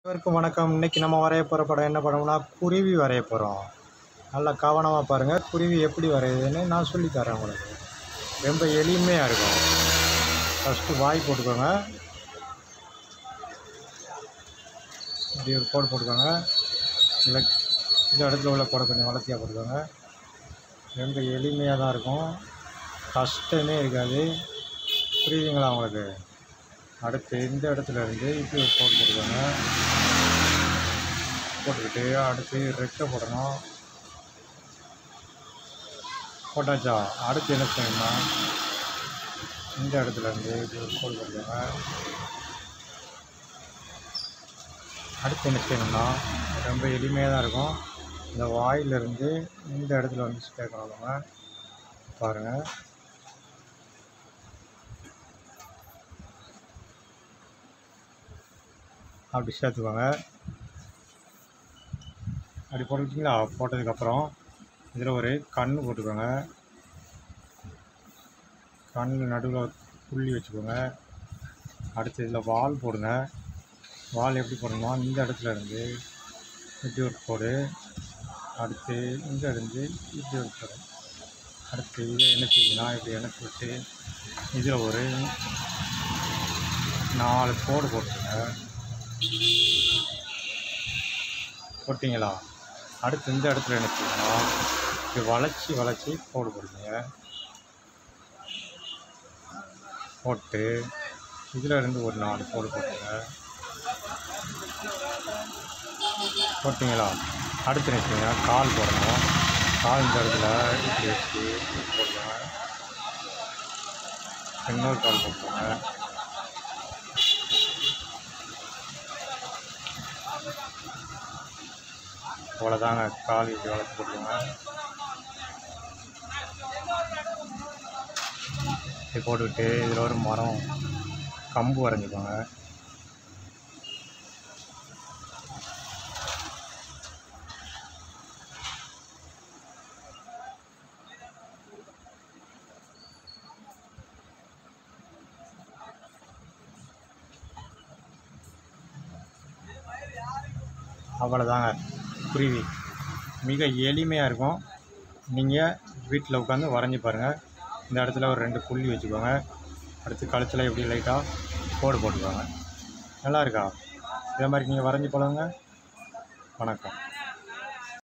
அனைவருக்கும் வணக்கம் இன்னைக்கு நம்ம வரைய போகிற படம் என்ன படம்னா குருவி வரைய போகிறோம் நல்லா கவனமாக பாருங்கள் குருவி எப்படி வரையுதுன்னு நான் சொல்லித் தரேன் உங்களுக்கு ரொம்ப எளிமையாக இருக்கும் ஃபஸ்ட்டு வாய் போட்டுக்கோங்க இப்படி ஒரு கோடு போட்டுக்கோங்க இல்லை இந்த இடத்துல உள்ள கோடை கொஞ்சம் வளர்த்தியாக போட்டுக்கோங்க ரொம்ப எளிமையாக தான் இருக்கும் கஷ்டமே இருக்காது புரியுதுங்களா உங்களுக்கு அடுத்து இந்த இடத்துல இருந்து இப்படி ஒரு கோடு போட்டுக்கோங்க போட்டுக்கிட்டு அடுத்து ரெக்கை போடணும் போட்டாச்சா அடுத்து என்ன செய்யணும்னா இந்த இடத்துல இருந்து இப்படி ஒரு கோடு போட்டுக்கோங்க அடுத்து என்ன செய்யணும்னா ரொம்ப எளிமையாக தான் இருக்கும் இந்த வாயிலிருந்து இந்த இடத்துல வந்து சேர்க்கணும் நம்ம பாருங்கள் அப்படி சேர்த்துக்கோங்க அப்படி போட்டுக்கிட்டிங்களா போட்டதுக்கப்புறம் இதில் ஒரு கண் போட்டுக்கோங்க கண் நடுவில் புள்ளி வச்சுக்கோங்க அடுத்து இதில் வால் போடுங்க வால் எப்படி போடணுமா இந்த இடத்துல இருந்து இப்படி ஒரு கோடு அடுத்து இந்த இருந்து இப்படி ஒரு கோடு அடுத்து இதை என்ன செய்யணும்னா இப்படி இணைச்சி விட்டு இதில் ஒரு நாலு கோடு போட்டுருங்க போட்டிங்களா அடுத்து இந்த இடத்துல என்ன செய்யணும் இப்படி வளைச்சி வளைச்சி கோடு போடுங்க போட்டு இதில் இருந்து ஒரு நாலு கோடு போட்டுங்க போட்டிங்களா அடுத்து என்ன செய்யணும் கால் போடணும் கால் இந்த இடத்துல இப்படி வச்சு போடுங்க இன்னொரு கால் போட்டுங்க அவ்வளோதாங்க கால் இப்படி வளர்த்து போட்டுருங்க இப்படி போட்டுக்கிட்டு இதில் ஒரு மரம் கம்பு வரைஞ்சிக்கோங்க அவ்வளோதாங்க குருவி மிக எளிமையாக இருக்கும் நீங்கள் வீட்டில் உட்காந்து வரைஞ்சி பாருங்கள் இந்த இடத்துல ஒரு ரெண்டு புள்ளி வச்சுக்கோங்க அடுத்து கழுத்தில் எப்படி லைட்டாக கோடு போட்டுக்கோங்க நல்லா இருக்கா இதே மாதிரி நீங்கள் வரைஞ்சி பழகுங்க வணக்கம்